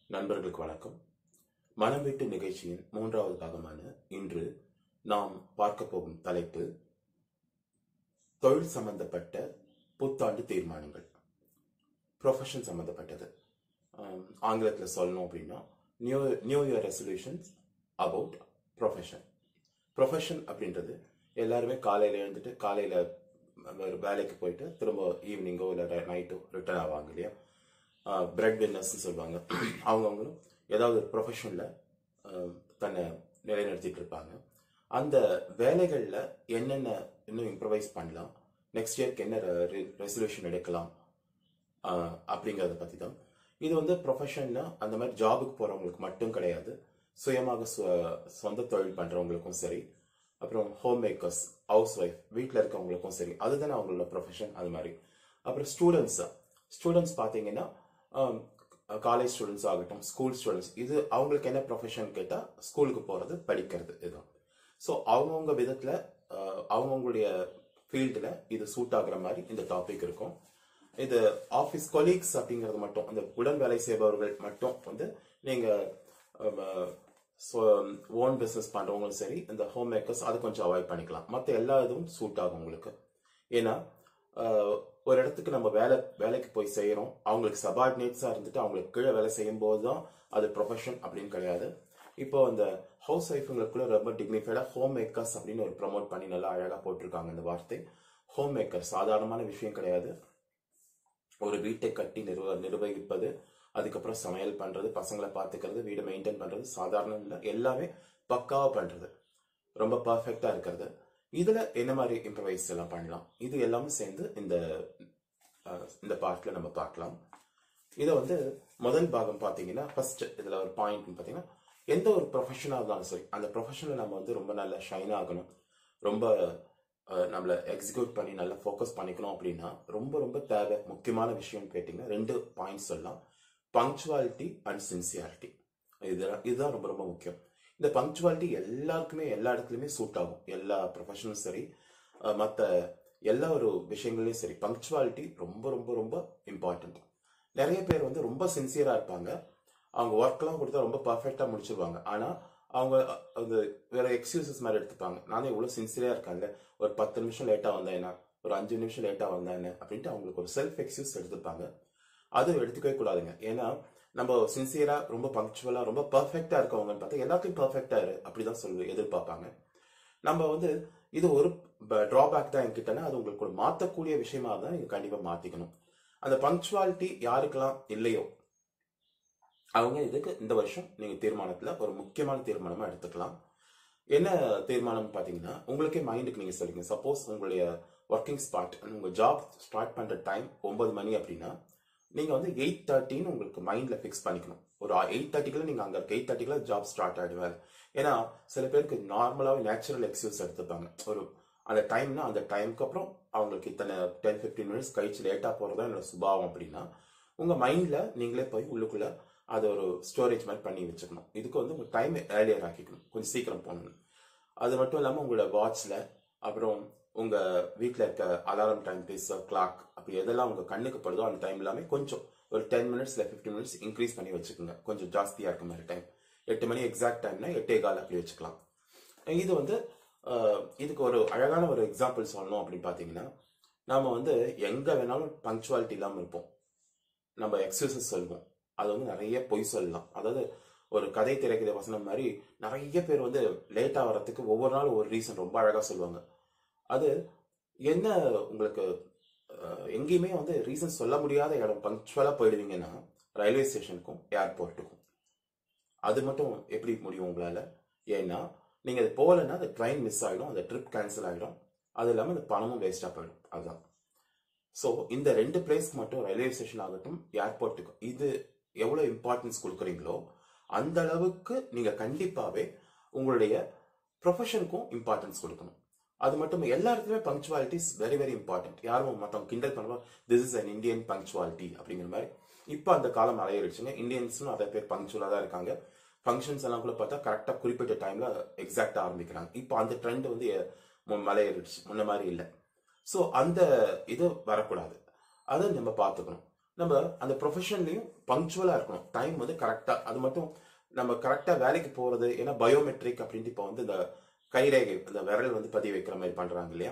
நண்பர்களுக்கு வணக்கம் மனம் விட்டு நிகழ்ச்சியின் மூன்றாவது பாகமான இன்று நாம் பார்க்க போகும் தலைப்பு தொழில் சம்பந்தப்பட்ட புத்தாண்டு தீர்மானங்கள் ப்ரொஃபஷன் சம்பந்தப்பட்டது ஆம், ஆங்கிலத்தில் சொல்லணும் அப்படின்னா new new year resolutions about profession profession அப்படின்றது எல்லாருமே காலையில் எழுந்துட்டு காலையில் ஒரு வேலைக்கு போயிட்டு திரும்ப ஈவினிங்கோ இல்லை நைட்டோ ரிட்டர்ன் ஆவாங்க இல்லையா பிரெட் வின்னர்ஸ்னு சொல்லுவாங்க அவங்கவுங்களும் ஏதாவது ஒரு ப்ரொஃபஷனில் தன்னை நிலைநிறுத்திட்டு இருப்பாங்க அந்த வேலைகளில் என்னென்ன இன்னும் இம்ப்ரவைஸ் பண்ணலாம் நெக்ஸ்ட் இயர்க்கு என்ன ரெசல்யூஷன் எடுக்கலாம் ஆஹ் அப்படிங்கறத பற்றி தான் இது வந்து ப்ரொஃபஷன்னா அந்த மாதிரி ஜாபுக்கு போகிறவங்களுக்கு மட்டும் கிடையாது சுயமாக சு- சொந்த தொழில் பண்ணுறவங்களுக்கும் சரி அப்புறம் ஹோம் மேக்கர்ஸ் ஹவுஸ் ஒய்ஃப் வீட்டில் இருக்கவங்களுக்கும் சரி அதுதானே அவங்களோட ப்ரொஃபஷன் அது மாதிரி அப்புறம் ஸ்டூடெண்ட்ஸ் ஸ்டூடெண்ட்ஸ் பார்த்தீங்கன்னா காலேஜ் ஸ்டூடெண்ட்ஸ் ஆகட்டும் ஸ்கூல் ஸ்டூடெண்ட்ஸ் இது அவங்களுக்கு என்ன ப்ரொஃபஷன் கேட்டால் ஸ்கூலுக்கு போகிறது படிக்கிறது இதுதான் ஸோ அவங்கவுங்க விதத்தில் அவங்கவுங்களுடைய ஃபீல்டில் இது சூட் ஆகுற மாதிரி இந்த டாபிக் இருக்கும் இது ஆஃபீஸ் கொலீக்ஸ் அப்படிங்கிறது மட்டும் அந்த உடன் வேலை செய்பவர்கள் மட்டும் வந்து நீங்கள் ஓன் பிஸ்னஸ் பண்ணுறவங்களும் சரி இந்த ஹோம் மேக்கர்ஸ் அது கொஞ்சம் அவாய்ட் பண்ணிக்கலாம் மற்ற எல்லா இதுவும் சூட் ஆகும் உங்களுக்கு ஏன்னா அஹ், ஒரு இடத்துக்கு நம்ம வேலை வேலைக்கு போய் செய்கிறோம் அவங்களுக்கு சபார்டினேட்ஸாக இருந்துட்டு அவங்களுக்கு கீழே வேலை செய்யும் போது தான் அது ப்ரொஃபஷன் அப்படின்னு கிடையாது இப்போ அந்த ஹவுஸ் ஒய்ஃபுங்களுக்குள்ள ரொம்ப டிக்னிஃபைடாக ஹோம் மேக்கர்ஸ் அப்படின்னு ஒரு ப்ரமோட் பண்ணி நல்லா அழகாக போட்டிருக்காங்க இந்த வார்த்தை ஹோம் மேக்கர் சாதாரணமான விஷயம் கிடையாது ஒரு வீட்டை கட்டி நிர்வ நிர்வகிப்பது அதுக்கப்புறம் சமையல் பண்றது பசங்களை பார்த்துக்கிறது வீடை மெயின்டைன் பண்றது சாதாரணம் இல்லை எல்லாமே பக்காவா பண்றது ரொம்ப பர்ஃபெக்டா இருக்கிறது இதுல என்ன மாதிரி இம்ப்ரவைஸ் எல்லாம் பண்ணலாம் இது எல்லாமே சேர்ந்து இந்த அஹ், இந்த பார்ட்ல நம்ம பார்க்கலாம் இதை வந்து முதல் பாகம் பார்த்தீங்கன்னா ஃபர்ஸ்ட் இதுல ஒரு பாயிண்ட் பார்த்தீங்கன்னா எந்த ஒரு ப்ரொஃபஷனாக இருந்தாலும் சரி அந்த ப்ரொஃபஷனில் நம்ம வந்து ரொம்ப நல்லா ஷைன் ஆகணும் ரொம்ப அஹ், நம்மளை எக்ஸிக்யூட் பண்ணி நல்லா ஃபோக்கஸ் பண்ணிக்கணும் அப்படின்னா ரொம்ப ரொம்ப தேவை முக்கியமான விஷயம்னு கேட்டிங்கன்னா ரெண்டு பாயிண்ட்ஸ் சொல்லலாம் பங்க்சுவாலிட்டி அண்ட் சின்சியாரிட்டி இதுதான் இதுதான் ரொம்ப ரொம்ப முக்கியம் இந்த பங்க்சுவாலிட்டி எல்லாருக்குமே எல்லா இடத்துலையுமே சூட் ஆகும் எல்லா ப்ரொஃபஷனும் சரி மற்ற எல்லா ஒரு விஷயங்களையும் சரி பங்க்சுவாலிட்டி ரொம்ப ரொம்ப ரொம்ப இம்பார்ட்டன்ட் நிறைய பேர் வந்து ரொம்ப சின்சியராக இருப்பாங்க அவங்க ஒர்க்லாம் கொடுத்தா ரொம்ப பர்ஃபெக்டாக முடிச்சிருவாங்க ஆனால் அவங்க அ- அது வேற எக்ஸ்கியூசஸ் மாதிரி எடுத்துப்பாங்க நானே இவ்வளோ சின்சியராக இருக்காங்க ஒரு பத்து நிமிஷம் லேட்டாக வந்தேன் என்ன ஒரு அஞ்சு நிமிஷம் லேட்டாக வந்தேன் என்ன அப்படின்ட்டு அவங்களுக்கு ஒரு செல்ஃப் எக்ஸ்கியூஸ் எடுத்துப்பாங்க அது எடுத்துக்கவே கூடாதுங்க ஏன்னா நம்ம சின்சியரா ரொம்ப பங்க்சுவலா ரொம்ப பர்ஃபெக்டா இருக்கவங்கன்னு பார்த்தா எல்லாத்தையும் பர்ஃபெக்டா இரு அப்படிதான் சொல்லு எதிர்பார்ப்பாங்க நம்ம வந்து இது ஒரு டிராபேக் தான் என்கிட்டனா அது உங்களுக்கு ஒரு மாத்தக்கூடிய விஷயமா தான் நீங்க கண்டிப்பா மாத்திக்கணும் அந்த பங்க்சுவாலிட்டி யாருக்கெல்லாம் இல்லையோ அவங்க இதுக்கு இந்த வருஷம் நீங்க தீர்மானத்துல ஒரு முக்கியமான தீர்மானமா எடுத்துக்கலாம் என்ன தீர்மானம் பாத்தீங்கன்னா உங்களுக்கே மைண்டுக்கு நீங்க சொல்லுங்க சப்போஸ் உங்களுடைய ஒர்க்கிங் ஸ்பாட் உங்க ஜாப் ஸ்டார்ட் பண்ற டைம் ஒன்பது மணி அப்படின்னா நீங்க வந்து எயிட் தேர்ட்டின்னு உங்களுக்கு மைண்ட்ல ஃபிக்ஸ் பண்ணிக்கணும் ஒரு எயிட் தேர்ட்டிக்குள்ள நீங்க அங்க இருக்க எயிட் தேர்ட்டிக்குள்ள ஜாப் ஸ்டார்ட் ஆயிடுவாரு ஏன்னா சில பேருக்கு நார்மலாவே நேச்சுரல் எக்ஸ்கியூஸ் எடுத்துப்பாங்க ஒரு அந்த டைம்னா அந்த டைம்க்கு அப்புறம் அவங்களுக்கு இத்தனை டென் ஃபிஃப்டீன் மினிட்ஸ் கழிச்சு லேட்டா போறதா என்னோட சுபாவம் அப்படின்னா உங்க மைண்ட்ல நீங்களே போய் உள்ளுக்குள்ள அதை ஒரு ஸ்டோரேஜ் மாதிரி பண்ணி வச்சுக்கணும் இதுக்கு வந்து உங்க டைம் ஏர்லியர் ஆக்கிக்கணும் கொஞ்சம் சீக்கிரம் போகணும் அது மட்டும் இல்லாமல் உங்களோட வாட்ச்ல அப்புறம் உங்க வீட்டில் இருக்க அலாரம் டைம் பீஸ் கிளாக் அப்படி எதெல்லாம் உங்க கண்ணுக்கு படுதோ அந்த டைம் எல்லாமே கொஞ்சம் ஒரு டென் மினிட்ஸ்ல ஃபிஃப்டின் மினிட்ஸ் இன்க்ரீஸ் பண்ணி வச்சுக்கோங்க கொஞ்சம் ஜாஸ்தியா இருக்க மாதிரி டைம் எட்டு மணி எக்ஸாக்ட் டைம்னா எட்டே கால் அப்படி வச்சுக்கலாம் இது வந்து அஹ், இதுக்கு ஒரு அழகான ஒரு எக்ஸாம்பிள் சொல்லணும் அப்படின்னு பார்த்தீங்கன்னா நாம வந்து எங்க வேணாலும் பங்க்சுவாலிட்டி இல்லாமல் இருப்போம் நம்ம எக்ஸசைஸ் சொல்லுவோம் அது வந்து நிறைய பொய் சொல்லலாம் அதாவது ஒரு கதை திரைக்கதை வசனம் மாதிரி நிறைய பேர் வந்து லேட்டா வர்றதுக்கு ஒவ்வொரு நாளும் ஒரு ரீசன் ரொம்ப அழகா சொல்லுவாங்க அது என்ன உங்களுக்கு அஹ், எங்கேயுமே வந்து ரீசன் சொல்ல முடியாத இடம் பங்க்சுவலா போயிடுவீங்கன்னா ரயில்வே ஸ்டேஷனுக்கும் ஏர்போர்ட்டுக்கும் அது மட்டும் எப்படி முடியும் உங்களால ஏன்னா நீங்க அது போகலைன்னா அந்த ட்ரெயின் மிஸ் ஆகிடும் அந்த ட்ரிப் கேன்சல் ஆகிடும் அது இல்லாமல் அந்த பணமும் வேஸ்டா போயிடும் அதுதான் ஸோ இந்த ரெண்டு பிளேஸ்க்கு மட்டும் ரயில்வே ஸ்டேஷன் ஆகட்டும் ஏர்போர்ட்டுக்கு இது எவ்வளோ இம்பார்ட்டன்ஸ் கொடுக்குறீங்களோ அந்த அளவுக்கு நீங்க கண்டிப்பாவே உங்களுடைய ப்ரொஃபஷனுக்கும் இம்பார்ட்டன்ஸ் கொடுக்கணும் அது மட்டும் எல்லா இடத்துலயுமே punctuality is very very important யாரும் மற்றவங்க கிண்டல் பண்ணுவா this is an Indian punctuality அப்படிங்கிற மாதிரி இப்போ அந்த காலம் அலையிடுச்சுங்க இந்தியன்ஸும் நிறைய பேர் பங்க்சுவலாக தான் இருக்காங்க ஃபங்க்ஷன்ஸ் எல்லாம் கூட பார்த்தா கரெக்டாக குறிப்பிட்ட டைம்ல எக்ஸாக்டாக ஆரம்பிக்கிறாங்க இப்போ அந்த ட்ரெண்ட் வந்து ம- மலையேறிடுச்சு முன்ன மாதிரி இல்லை ஸோ அந்த இது வரக்கூடாது அதை நம்ம பார்த்துக்கணும் நம்ம அந்த ப்ரொஃபஷன்லையும் பங்க்சுவலாக இருக்கணும் டைம் வந்து கரெக்டாக அது மட்டும் நம்ம கரெக்டாக வேலைக்கு போகிறது ஏன்னா பயோமெட்ரிக் அப்படின்ட்டு இப்போ வந்து இந்த கைரேகை இந்த விரல் வந்து பதிவு வைக்கிற மாதிரி பண்ணுறாங்க இல்லையா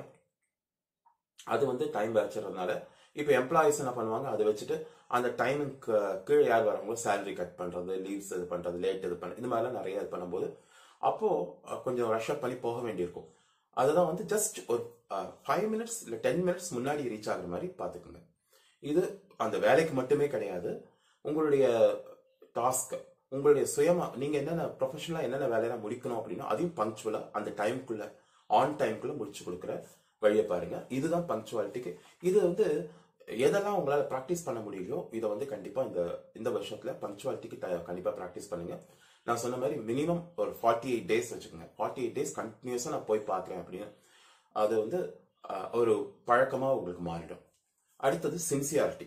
அது வந்து டைம் வச்சுறதுனால இப்போ எம்ப்ளாயிஸ் என்ன பண்ணுவாங்க அதை வச்சுட்டு அந்த டைமுக்கு கீழே யார் வராங்களோ சேலரி கட் பண்ணுறது லீவ்ஸ் இது பண்ணுறது லேட் இது பண்ண இந்த மாதிரிலாம் நிறைய இது பண்ணும்போது அப்போது கொஞ்சம் ரஷ் அப் பண்ணி போக வேண்டியிருக்கும் அதுதான் வந்து ஜஸ்ட் ஒரு ஃபைவ் மினிட்ஸ் இல்லை டென் மினிட்ஸ் முன்னாடி ரீச் ஆகுற மாதிரி பார்த்துக்குங்க இது அந்த வேலைக்கு மட்டுமே கிடையாது உங்களுடைய டாஸ்க் உங்களுடைய சுயமா நீங்க என்னென்ன ப்ரொஃபஷனலா என்னென்ன வேலையெல்லாம் முடிக்கணும் அப்படின்னா அதையும் பங்க்சுவலா அந்த டைம்குள்ள ஆன் டைம்குள்ள முடிச்சு கொடுக்குற வழியை பாருங்க இதுதான் பங்க்சுவாலிட்டிக்கு இது வந்து எதெல்லாம் உங்களால ப்ராக்டிஸ் பண்ண முடியலையோ இதை வந்து கண்டிப்பா இந்த இந்த வருஷத்துல பங்க்சுவாலிட்டிக்கு கண்டிப்பா ப்ராக்டிஸ் பண்ணுங்க நான் சொன்ன மாதிரி மினிமம் ஒரு ஃபார்ட்டி எயிட் டேஸ் வச்சுக்கோங்க ஃபார்ட்டி எயிட் டேஸ் கண்டினியூஸாக நான் போய் பார்க்குறேன் அப்படின்னு அது வந்து ஒரு பழக்கமாக உங்களுக்கு மாறிடும் அடுத்தது சின்சியாரிட்டி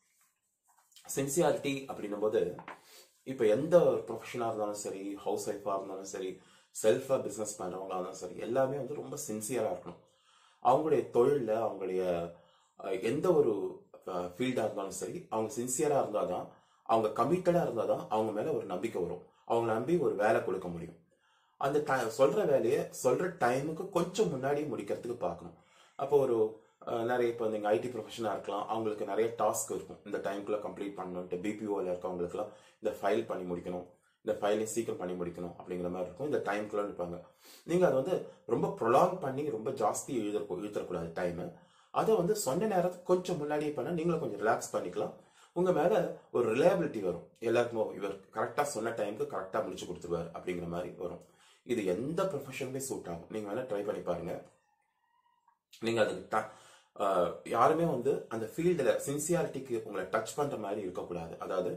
சின்சியாரிட்டி அப்படின்னும் போது இப்போ எந்த ஒரு ப்ரொஃபஷனாக இருந்தாலும் சரி ஹவுஸ் ஒய்ஃபாக இருந்தாலும் சரி செல்ஃபாக பிஸ்னஸ் பண்ணுறவங்களா இருந்தாலும் சரி எல்லாமே வந்து ரொம்ப சின்சியராக இருக்கணும் அவங்களுடைய தொழிலில் அவங்களுடைய எந்த ஒரு ஃபீல்டாக இருந்தாலும் சரி அவங்க சின்சியராக இருந்தால் தான் அவங்க கமிட்டடாக இருந்தால் தான் அவங்க மேலே ஒரு நம்பிக்கை வரும் அவங்க நம்பி ஒரு வேலை கொடுக்க முடியும் அந்த டை சொல்கிற வேலையை சொல்கிற டைமுக்கு கொஞ்சம் முன்னாடி முடிக்கிறதுக்கு பார்க்கணும் அப்போ ஒரு நிறைய இப்போ நீங்கள் ஐடி ப்ரொஃபஷனாக இருக்கலாம் அவங்களுக்கு நிறைய டாஸ்க் இருக்கும் இந்த டைம்குள்ளே கம்ப்ளீட் பண்ணணுன்ட்டு பிபிஓவில் இருக்கவங்களுக்குலாம் இந்த ஃபைல் பண்ணி முடிக்கணும் இந்த ஃபைலை சீக்கிரம் பண்ணி முடிக்கணும் அப்படிங்கிற மாதிரி இருக்கும் இந்த டைம்குள்ளே இருப்பாங்க நீங்கள் அதை வந்து ரொம்ப ப்ரொலாங் பண்ணி ரொம்ப ஜாஸ்தி எழுத இழுத்தக்கூடாது டைமு அதை வந்து சொன்ன நேரத்துக்கு கொஞ்சம் முன்னாடியே பண்ணால் நீங்களும் கொஞ்சம் ரிலாக்ஸ் பண்ணிக்கலாம் உங்கள் மேலே ஒரு ரிலையபிலிட்டி வரும் எல்லாருக்கும் இவர் கரெக்டாக சொன்ன டைமுக்கு கரெக்டாக முடிச்சு கொடுத்துருவார் அப்படிங்கிற மாதிரி வரும் இது எந்த ப்ரொஃபஷனுமே சூட் ஆகும் நீங்கள் வேணால் ட்ரை பண்ணி பாருங்க நீங்கள் அதுக்கு யாருமே வந்து அந்த ஃபீல்டில் சின்சியாரிட்டிக்கு உங்களை டச் பண்ணுற மாதிரி இருக்கக்கூடாது அதாவது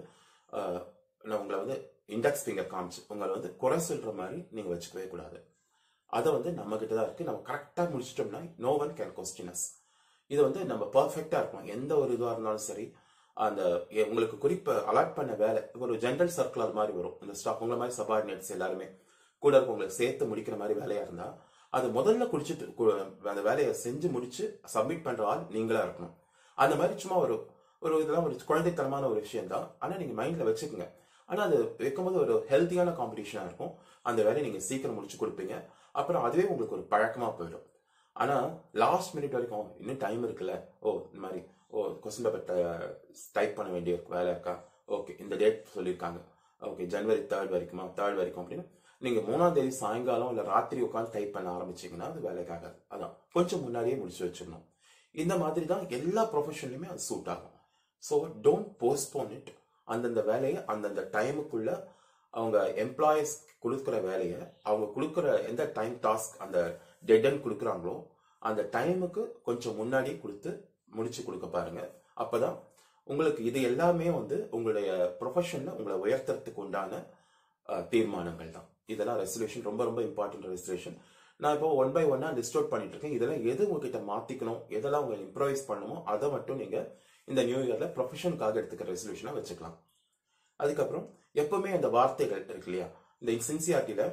நான் உங்களை வந்து இண்டெக்ஸ் ஃபிங்கர் காமிச்சு உங்களை வந்து குறை சொல்கிற மாதிரி நீங்கள் வச்சுக்கவே கூடாது அதை வந்து நம்ம கிட்ட தான் இருக்குது நம்ம கரெக்டாக முடிச்சிட்டோம்னா நோ ஒன் கேன் கொஸ்டினஸ் இது வந்து நம்ம பர்ஃபெக்டாக இருக்கணும் எந்த ஒரு இதுவாக இருந்தாலும் சரி அந்த உங்களுக்கு குறிப்பை அலாட் பண்ண வேலை ஒரு ஜென்ரல் சர்க்கிள் அது மாதிரி வரும் இந்த ஸ்டாஃப் உங்களை மாதிரி சபார்டினேட்ஸ் எல்லாருமே கூட இருக்கவங்களுக்கு சேர்த்து முடிக்கிற மாதிரி வேலையாக இருந்தால் அது முதல்ல குடிச்சிட்டு அந்த வேலையை செஞ்சு முடிச்சு சப்மிட் பண்ற ஆள் நீங்களா இருக்கணும் அந்த மாதிரி சும்மா ஒரு ஒரு இதெல்லாம் ஒரு குழந்தைத்தனமான ஒரு விஷயம் தான் ஆனால் நீங்கள் மைண்டில் வச்சுக்கோங்க ஆனால் அது வைக்கும்போது ஒரு ஹெல்த்தியான காம்படிஷனாக இருக்கும் அந்த வேலையை நீங்கள் சீக்கிரம் முடிச்சு கொடுப்பீங்க அப்புறம் அதுவே உங்களுக்கு ஒரு பழக்கமாக போயிடும் ஆனால் லாஸ்ட் மினிட் வரைக்கும் இன்னும் டைம் இருக்குல்ல ஓ இந்த மாதிரி ஓ கொஸ்டின் பேப்பர் டைப் பண்ண வேண்டிய வேலை இருக்கா ஓகே இந்த டேட் சொல்லியிருக்காங்க ஓகே ஜனவரி தேர்ட் வரைக்குமா தேர்ட் வரைக்கும் அப்படின்னு நீங்கள் மூணாம் தேதி சாயங்காலம் இல்லை ராத்திரி உட்காந்து டைப் பண்ண ஆரம்பிச்சிங்கன்னா அது வேலைக்காகாது அதான் கொஞ்சம் முன்னாடியே முடிச்சு வச்சிடணும் இந்த மாதிரி தான் எல்லா ப்ரொஃபஷன்லையுமே அது சூட் ஆகும் ஸோ டோன்ட் போஸ்ட்போன் இட் அந்தந்த வேலையை அந்தந்த டைமுக்குள்ள அவங்க எம்ப்ளாயீஸ் கொடுக்குற வேலையை அவங்க கொடுக்குற எந்த டைம் டாஸ்க் அந்த டெட்டன் கொடுக்குறாங்களோ அந்த டைமுக்கு கொஞ்சம் முன்னாடி கொடுத்து முடிச்சு கொடுக்க பாருங்க அப்பதான் உங்களுக்கு இது எல்லாமே வந்து உங்களுடைய ப்ரொஃபஷன்ல உங்களை உயர்த்துறதுக்கு உண்டான தீர்மானங்கள் தான் இதெல்லாம் ரெசல்யூஷன் ரொம்ப ரொம்ப இம்பார்ட்டன்ட் ரெசல்யூஷன் நான் இப்போ ஒன் பை ஒன்னா லிஸ்ட் அவுட் பண்ணிட்டு இருக்கேன் இதெல்லாம் எது உங்ககிட்ட மாத்திக்கணும் எதெல்லாம் உங்களை இம்ப்ரவைஸ் பண்ணணுமோ அதை மட்டும் நீங்க இந்த நியூ இயர்ல ப்ரொஃபஷனுக்காக எடுத்துக்கிற ரெசல்யூஷனா வச்சுக்கலாம் அதுக்கப்புறம் எப்பவுமே அந்த வார்த்தைகள் இருக்கு இல்லையா இந்த சின்சியாரிட்டியில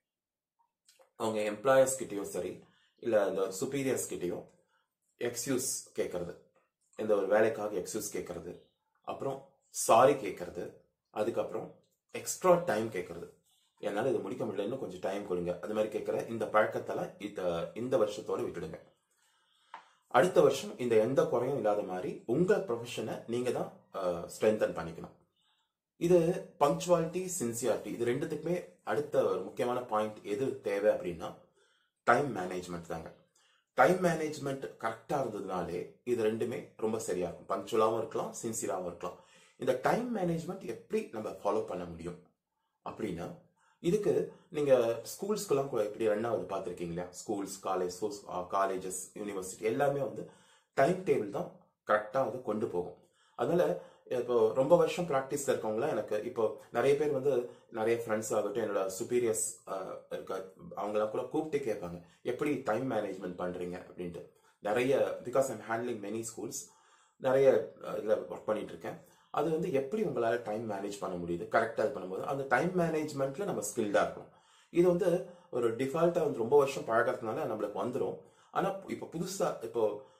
அவங்க எம்ப்ளாயர்ஸ் கிட்டயும் சரி இல்ல அந்த சுப்பீரியர்ஸ் கிட்டயும் எக்ஸ்கியூஸ் கேட்கறது இந்த ஒரு வேலைக்காக எக்ஸ்கியூஸ் கேட்கறது அப்புறம் சாரி கேட்கறது அதுக்கப்புறம் எக்ஸ்ட்ரா டைம் கேட்கறது என்னால் இது முடிக்க முடியல இன்னும் கொஞ்சம் டைம் கொடுங்க அது மாதிரி கேட்குற இந்த பழக்கத்தெல்லாம் இந்த இந்த வருஷத்தோட விட்டுடுங்க அடுத்த வருஷம் இந்த எந்த குறையும் இல்லாத மாதிரி உங்க ப்ரொஃபஷனை நீங்க தான் ஸ்ட்ரென்தன் பண்ணிக்கணும் இது பங்க்சுவாலிட்டி சின்சியாரிட்டி இது ரெண்டுத்துக்குமே அடுத்த ஒரு முக்கியமான பாயிண்ட் எது தேவை அப்படின்னா டைம் மேனேஜ்மெண்ட் தாங்க டைம் மேனேஜ்மெண்ட் கரெக்டாக இருந்ததுனாலே இது ரெண்டுமே ரொம்ப சரியா இருக்கும் பங்க்சுவலாகவும் இருக்கலாம் சின்சியராகவும் இருக்கலாம் இந்த டைம் மேனேஜ்மெண்ட் எப்படி நம்ம ஃபாலோ பண்ண முடியும் அப்படின்னா இதுக்கு நீங்க ஸ்கூல்ஸ்க்கெல்லாம் எப்படி ரன் ஆகுது பார்த்துருக்கீங்களா ஸ்கூல்ஸ் காலேஜ் காலேஜஸ் யூனிவர்சிட்டி எல்லாமே வந்து டைம் டேபிள் தான் கரெக்டாக அது கொண்டு போகும் அதனால இப்போ ரொம்ப வருஷம் ப்ராக்டிஸ்ல இருக்கவங்களாம் எனக்கு இப்போ நிறைய பேர் வந்து நிறைய ஃப்ரெண்ட்ஸ் ஆகட்டும் என்னோட சுப்பீரியர்ஸ் இருக்க அவங்களாம் கூட கூப்பிட்டு கேட்பாங்க எப்படி டைம் மேனேஜ்மெண்ட் பண்றீங்க அப்படின்ட்டு நிறைய because I'm handling many schools நிறைய இதில் ஒர்க் பண்ணிட்டு இருக்கேன் அது வந்து எப்படி உங்களால் டைம் மேனேஜ் பண்ண முடியுது கரெக்டாக இது பண்ணும்போது அந்த டைம் மேனேஜ்மெண்ட்ல நம்ம ஸ்கில்டாக இருக்கணும் இது வந்து ஒரு டிஃபால்ட்டாக வந்து ரொம்ப வருஷம் பழகிறதுனால நம்மளுக்கு வந்துடும் ஆனால் இப்போ புதுசாக இப்போ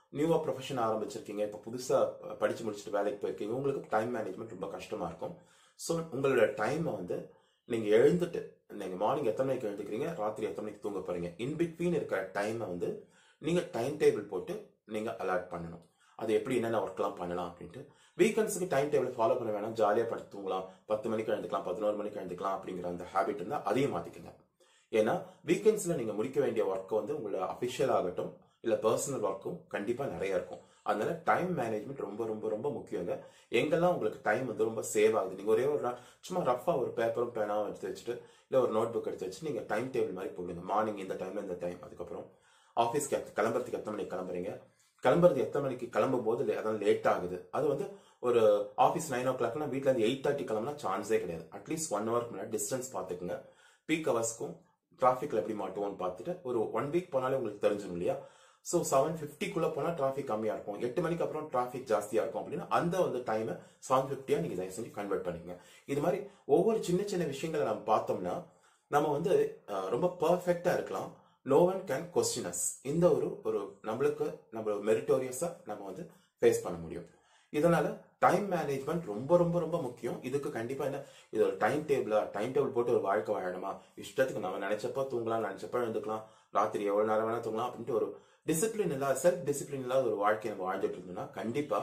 நியூவா ப்ரொஃபஷன் ஆரம்பிச்சிருக்கீங்க இப்போ புதுசா படிச்சு முடிச்சுட்டு வேலைக்கு போயிருக்கீங்க உங்களுக்கு டைம் மேனேஜ்மெண்ட் ரொம்ப கஷ்டமா இருக்கும் ஸோ உங்களோட டைமை வந்து நீங்க எழுந்துட்டு நீங்க மார்னிங் எத்தனை மணிக்கு எழுந்துக்கிறீங்க ராத்திரி எத்தனை மணிக்கு தூங்க போறீங்க இன் பிட்வீன் இருக்கிற டைமை வந்து நீங்க டைம் டேபிள் போட்டு நீங்க அலாட் பண்ணணும் அது எப்படி என்னென்ன ஒர்க்லாம் பண்ணலாம் அப்படின்ட்டு வீக்கெண்ட்ஸுக்கு டைம் டேபிள் ஃபாலோ பண்ண வேணாம் ஜாலியாக படுத்து தூங்கலாம் பத்து மணிக்கு எழுந்துக்கலாம் பதினோரு மணிக்கு எழுந்துக்கலாம் அப்படிங்கிற அந்த ஹேபிட் இருந்தால் அதையும் மாற்றிக்கங்க ஏன்னா வீக்கெண்ட்ஸில் நீங்கள் முடிக்க வேண்டிய ஒர்க் வந்து உங்களோட அஃபிஷியல் ஆகட்டும் இல்லை பர்சனல் ஒர்க்கும் கண்டிப்பாக நிறைய இருக்கும் அதனால டைம் மேனேஜ்மெண்ட் ரொம்ப ரொம்ப ரொம்ப முக்கியங்க எங்கெல்லாம் உங்களுக்கு டைம் வந்து ரொம்ப சேவ் ஆகுது நீங்கள் ஒரே ஒரு நாள் சும்மா ரஃபாக ஒரு பேப்பரும் பேனாவும் எடுத்து வச்சுட்டு இல்லை ஒரு நோட் புக் எடுத்து வச்சு நீங்கள் டைம் டேபிள் மாதிரி போடுங்க மார்னிங் இந்த டைம்ல இந்த டைம் அதுக்கப்புறம் ஆஃபீஸ்க்கு கிளம்புறதுக்கு எத்தனை மணிக்கு கிளம்புறீங்க கிளம்புறது எத்தனை மணிக்கு கிளம்பும் போது அதான் லேட் ஆகுது அது வந்து ஒரு ஆஃபீஸ் நைன் ஓ கிளாக்னா வீட்டில் இருந்து எயிட் தேர்ட்டி கிளம்புனா சான்ஸே கிடையாது அட்லீஸ்ட் ஒன் ஹவருக்கு முன்னாடி டிஸ்டன்ஸ் பார்த்துக்குங்க பீக் ஹவர்ஸ்க்கும் டிராஃபிக்ல எப்படி மாட்டுவோம்னு பார்த்துட்டு ஒரு ஒன் வீக் போனாலே உங்களுக்கு தெரிஞ்சிடும் இல்லையா ஸோ செவன் ஃபிஃப்டிக்குள்ள போனால் டிராஃபிக் கம்மியாக இருக்கும் எட்டு மணிக்கு அப்புறம் டிராஃபிக் ஜாஸ்தியாக இருக்கும் அப்படின்னா அந்த வந்து டைமை செவன் ஃபிஃப்டியாக நீங்கள் தயவு செஞ்சு கன்வெர்ட் பண்ணிக்கங்க இது மாதிரி ஒவ்வொரு சின்ன சின்ன விஷயங்களை நம்ம பார்த்தோம்னா நம்ம வந்து ரொம்ப பர்ஃபெக்டாக இருக்கலாம் no one can question us இந்த ஒரு ஒரு நம்மளுக்கு நம்ம மெரிட்டோரியஸா நம்ம வந்து ஃபேஸ் பண்ண முடியும் இதனால டைம் மேனேஜ்மெண்ட் ரொம்ப ரொம்ப ரொம்ப முக்கியம் இதுக்கு கண்டிப்பா என்ன இது ஒரு டைம் டேபிளா டைம் டேபிள் போட்டு ஒரு வாழ்க்கை வாழணுமா இஷ்டத்துக்கு நம்ம நினைச்சப்ப தூங்கலாம் நினைச்சப்ப எழுந்துக்கலாம் ராத்திரி எவ்வளவு நேரம் வேணா தூங்கலாம் அப்படின்ட்டு ஒரு டிசிப்ளின் இல்லாத செல்ஃப் டிசிப்ளின் இல்லாத ஒரு வாழ்க்கையை நம்ம வாழ்ந்துட்டு இருந்தோம்னா கண்டிப்பா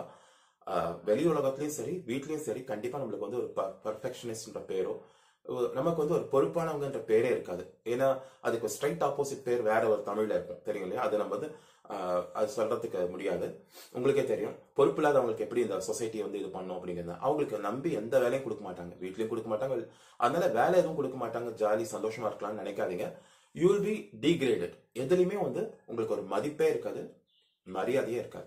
வெளி உலகத்துலயும் சரி வீட்லயும் சரி கண்டிப்பா நம்மளுக்கு வந்து ஒரு பர்ஃபெக்ஷனிஸ்ட்ன்ற பேரோ நமக்கு வந்து ஒரு பொறுப்பானவங்கன்ற பேரே இருக்காது ஏன்னா அதுக்கு ஸ்ட்ரைட் ஆப்போசிட் பேர் வேற ஒரு தமிழ்ல இருக்கும் தெரியும் இல்லையா அது நம்ம வந்து அது சொல்றதுக்கு முடியாது உங்களுக்கே தெரியும் பொறுப்பு இல்லாதவங்களுக்கு எப்படி இந்த சொசைட்டி வந்து இது பண்ணும் அப்படிங்கிறது அவங்களுக்கு நம்பி எந்த வேலையும் கொடுக்க மாட்டாங்க வீட்லயும் கொடுக்க மாட்டாங்க அதனால வேலை எதுவும் கொடுக்க மாட்டாங்க ஜாலி சந்தோஷமா இருக்கலாம்னு நினைக்காதீங்க யூ வில் பி டிகிரேடட் எதுலையுமே வந்து உங்களுக்கு ஒரு மதிப்பே இருக்காது மரியாதையே இருக்காது